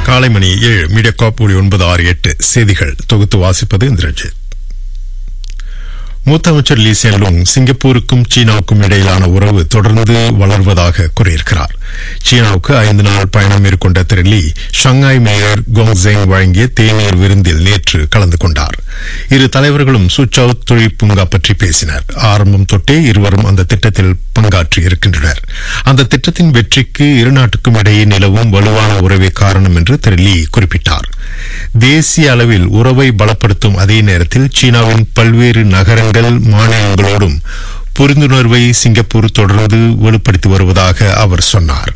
காலை மணி ஏழு மீடியா காப் ஒளி ஒன்பது ஆறு எட்டு செய்திகள் தொகுத்து வாசிப்பது இந்திரஜித் மூத்த அமைச்சர் லீ சென் லூங் சிங்கப்பூருக்கும் சீனாவுக்கும் இடையிலான உறவு தொடர்ந்து வளர்வதாக கூறியிருக்கிறார் சீனாவுக்கு ஐந்து நாள் பயணம் மேற்கொண்ட திரு லீ ஷங்காய் மேயர் கோங்ஸெங் வழங்கிய தேநீர் விருந்தில் நேற்று கலந்து கொண்டார் இரு தலைவர்களும் சுச்சாவ் தொழில் பூங்கா பற்றி பேசினர் ஆரம்பம் தொட்டே இருவரும் அந்த திட்டத்தில் பங்காற்றி இருக்கின்றனர் அந்த திட்டத்தின் வெற்றிக்கு இரு நாட்டுக்கும் இடையே நிலவும் வலுவான உறவே காரணம் என்று திரு லீ குறிப்பிட்டார் தேசிய அளவில் உறவை பலப்படுத்தும் அதே நேரத்தில் சீனாவின் பல்வேறு நகரங்கள் மாநிலங்களோடும் புரிந்துணர்வை சிங்கப்பூர் தொடர்ந்து வலுப்படுத்தி வருவதாக அவர் சொன்னார்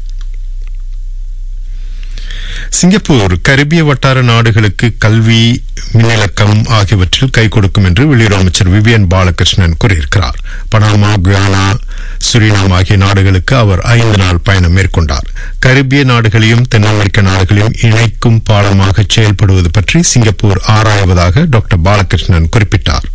சிங்கப்பூர் கரிபிய வட்டார நாடுகளுக்கு கல்வி மின்னிலக்கம் ஆகியவற்றில் கை கொடுக்கும் என்று வெளியுறவு அமைச்சர் விவியன் பாலகிருஷ்ணன் கூறியிருக்கிறார் பனாமா குயானா சுரினாம் ஆகிய நாடுகளுக்கு அவர் ஐந்து நாள் பயணம் மேற்கொண்டார் கரிபிய நாடுகளையும் தென் அமெரிக்க நாடுகளையும் இணைக்கும் பாலமாக செயல்படுவது பற்றி சிங்கப்பூர் ஆராய்வதாக டாக்டர் பாலகிருஷ்ணன் குறிப்பிட்டார்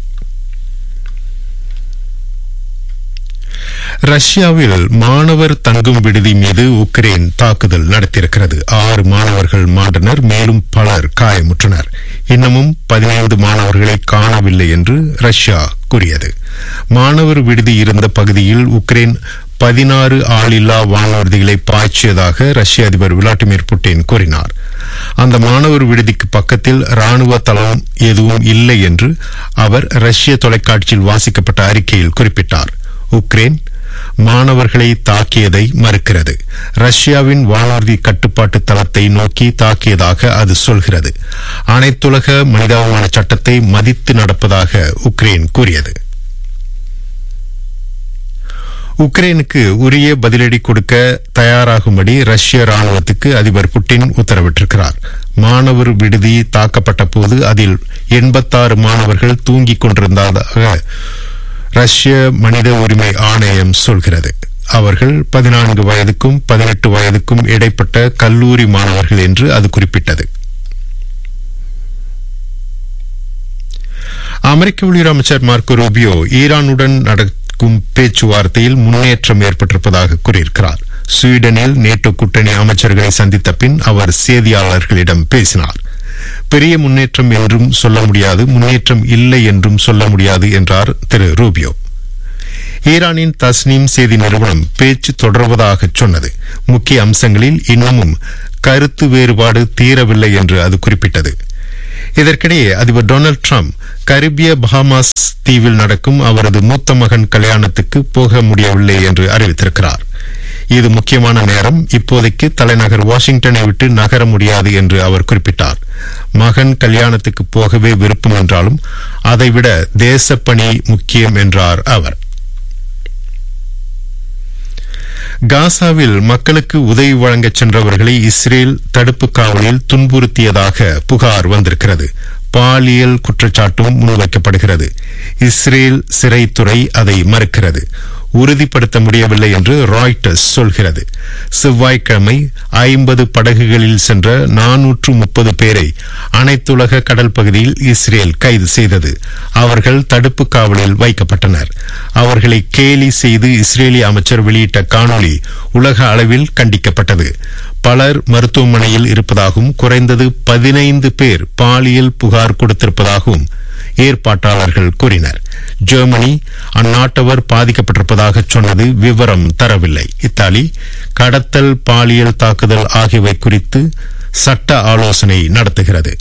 ரஷ்யாவில் மாணவர் தங்கும் விடுதி மீது உக்ரைன் தாக்குதல் நடத்தியிருக்கிறது ஆறு மாணவர்கள் மாண்டனர் மேலும் பலர் காயமுற்றனர் இன்னமும் பதினைந்து மாணவர்களை காணவில்லை என்று ரஷ்யா கூறியது மாணவர் விடுதி இருந்த பகுதியில் உக்ரைன் பதினாறு ஆளில்லா வானூர்திகளை பாய்ச்சியதாக ரஷ்ய அதிபர் விளாடிமிர் புட்டின் கூறினார் அந்த மாணவர் விடுதிக்கு பக்கத்தில் ராணுவ தளம் எதுவும் இல்லை என்று அவர் ரஷ்ய தொலைக்காட்சியில் வாசிக்கப்பட்ட அறிக்கையில் குறிப்பிட்டார் உக்ரைன் மாணவர்களை தாக்கியதை மறுக்கிறது ரஷ்யாவின் வானூர்தி கட்டுப்பாட்டு தளத்தை நோக்கி தாக்கியதாக அது சொல்கிறது அனைத்துலக மனிதாபிமான சட்டத்தை மதித்து நடப்பதாக உக்ரைன் கூறியது உக்ரைனுக்கு உரிய பதிலடி கொடுக்க தயாராகும்படி ரஷ்ய ராணுவத்துக்கு அதிபர் புட்டின் உத்தரவிட்டிருக்கிறார் மாணவர் விடுதி தாக்கப்பட்ட போது அதில் எண்பத்தாறு மாணவர்கள் தூங்கிக் கொண்டிருந்ததாக ரஷ்ய மனித உரிமை ஆணையம் சொல்கிறது அவர்கள் பதினான்கு வயதுக்கும் பதினெட்டு வயதுக்கும் இடைப்பட்ட கல்லூரி மாணவர்கள் என்று அது குறிப்பிட்டது அமெரிக்க வெளியுறவு அமைச்சர் மார்க்கோ ரூபியோ ஈரானுடன் நடக்கும் பேச்சுவார்த்தையில் முன்னேற்றம் ஏற்பட்டிருப்பதாக கூறியிருக்கிறார் ஸ்வீடனில் நேட்டோ கூட்டணி அமைச்சர்களை சந்தித்த பின் அவர் செய்தியாளர்களிடம் பேசினார் பெரிய முன்னேற்றம் என்றும் சொல்ல முடியாது முன்னேற்றம் இல்லை என்றும் சொல்ல முடியாது என்றார் திரு ரூபியோ ஈரானின் தஸ்னீம் செய்தி நிறுவனம் பேச்சு தொடர்வதாக சொன்னது முக்கிய அம்சங்களில் இன்னமும் கருத்து வேறுபாடு தீரவில்லை என்று அது குறிப்பிட்டது இதற்கிடையே அதிபர் டொனால்டு டிரம்ப் கரிபிய பஹாமாஸ் தீவில் நடக்கும் அவரது மூத்த மகன் கல்யாணத்துக்கு போக முடியவில்லை என்று அறிவித்திருக்கிறார் இது முக்கியமான நேரம் இப்போதைக்கு தலைநகர் வாஷிங்டனை விட்டு நகர முடியாது என்று அவர் குறிப்பிட்டார் மகன் கல்யாணத்துக்கு போகவே விருப்பம் என்றாலும் அதைவிட தேசப்பணி முக்கியம் என்றார் அவர் காசாவில் மக்களுக்கு உதவி வழங்கச் சென்றவர்களை இஸ்ரேல் தடுப்பு காவலில் துன்புறுத்தியதாக புகார் வந்திருக்கிறது பாலியல் குற்றச்சாட்டும் முன்வைக்கப்படுகிறது இஸ்ரேல் சிறைத்துறை அதை மறுக்கிறது உறுதிப்படுத்த முடியவில்லை என்று ராய்டர்ஸ் சொல்கிறது செவ்வாய்க்கிழமை ஐம்பது படகுகளில் சென்ற நானூற்று முப்பது பேரை அனைத்துலக கடல் பகுதியில் இஸ்ரேல் கைது செய்தது அவர்கள் தடுப்பு காவலில் வைக்கப்பட்டனர் அவர்களை கேலி செய்து இஸ்ரேலிய அமைச்சர் வெளியிட்ட காணொலி உலக அளவில் கண்டிக்கப்பட்டது பலர் மருத்துவமனையில் இருப்பதாகவும் குறைந்தது பதினைந்து பேர் பாலியல் புகார் கொடுத்திருப்பதாகவும் ஏற்பாட்டாளர்கள் கூறினர் ஜெர்மனி அந்நாட்டவர் பாதிக்கப்பட்டிருப்பதாக சொன்னது விவரம் தரவில்லை இத்தாலி கடத்தல் பாலியல் தாக்குதல் ஆகியவை குறித்து சட்ட ஆலோசனை நடத்துகிறது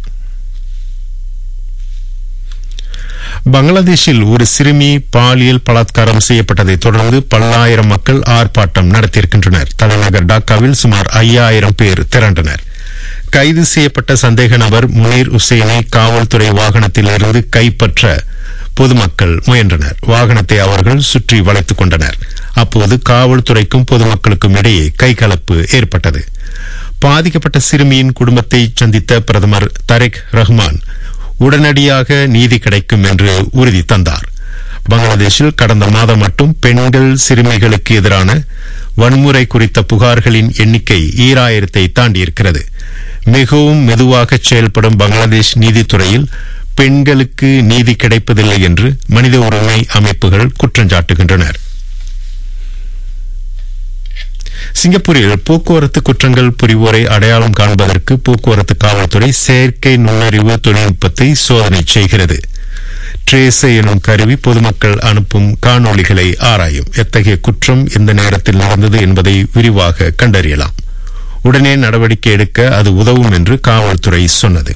பங்களாதேஷில் ஒரு சிறுமி பாலியல் பலாத்காரம் செய்யப்பட்டதை தொடர்ந்து பல்லாயிரம் மக்கள் ஆர்ப்பாட்டம் நடத்தியிருக்கின்றனர் தலைநகர் டாக்காவில் சுமார் ஐயாயிரம் பேர் திரண்டனர் கைது செய்யப்பட்ட சந்தேக நபர் முனீர் உசேனை காவல்துறை வாகனத்திலிருந்து கைப்பற்ற பொதுமக்கள் முயன்றனர் வாகனத்தை அவர்கள் சுற்றி வளைத்துக் கொண்டனர் அப்போது காவல்துறைக்கும் பொதுமக்களுக்கும் இடையே கைகலப்பு ஏற்பட்டது பாதிக்கப்பட்ட சிறுமியின் குடும்பத்தை சந்தித்த பிரதமர் தரிக் ரஹ்மான் உடனடியாக நீதி கிடைக்கும் என்று உறுதி தந்தார் பங்களாதேஷில் கடந்த மாதம் மட்டும் பெண்கள் சிறுமிகளுக்கு எதிரான வன்முறை குறித்த புகார்களின் எண்ணிக்கை ஈராயிரத்தை தாண்டியிருக்கிறது மிகவும் மெதுவாக செயல்படும் பங்களாதேஷ் நீதித்துறையில் பெண்களுக்கு நீதி கிடைப்பதில்லை என்று மனித உரிமை அமைப்புகள் குற்றஞ்சாட்டுகின்றனர் சிங்கப்பூரில் போக்குவரத்து குற்றங்கள் புரிவோரை அடையாளம் காண்பதற்கு போக்குவரத்து காவல்துறை செயற்கை நுண்ணறிவு தொழில்நுட்பத்தை சோதனை செய்கிறது ட்ரேசை எனும் கருவி பொதுமக்கள் அனுப்பும் காணொளிகளை ஆராயும் எத்தகைய குற்றம் எந்த நேரத்தில் நடந்தது என்பதை விரிவாக கண்டறியலாம் உடனே நடவடிக்கை எடுக்க அது உதவும் என்று காவல்துறை சொன்னது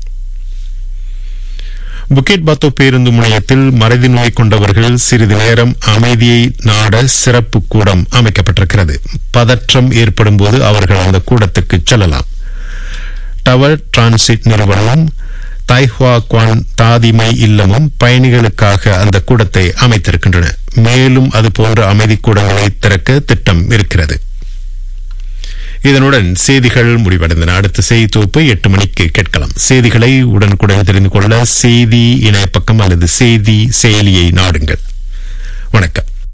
புக்கெட் பாத்தோ பேருந்து முனையத்தில் மறதி நோய் கொண்டவர்கள் சிறிது நேரம் அமைதியை நாட சிறப்பு கூடம் அமைக்கப்பட்டிருக்கிறது பதற்றம் ஏற்படும் போது அவர்கள் அந்த கூடத்துக்கு செல்லலாம் டவர் டிரான்சிட் நிறுவனமும் தைஹுவா குவான் தாதிமை இல்லமும் பயணிகளுக்காக அந்த கூடத்தை அமைத்திருக்கின்றன மேலும் அது போன்ற அமைதி கூடங்களை திறக்க திட்டம் இருக்கிறது இதனுடன் செய்திகள் முடிவடைந்தன அடுத்த செய்தி தொகுப்பை எட்டு மணிக்கு கேட்கலாம் செய்திகளை உடனுக்குடன் தெரிந்து கொள்ள செய்தி இணையப்பக்கம் அல்லது செய்தி செயலியை நாடுங்கள் வணக்கம்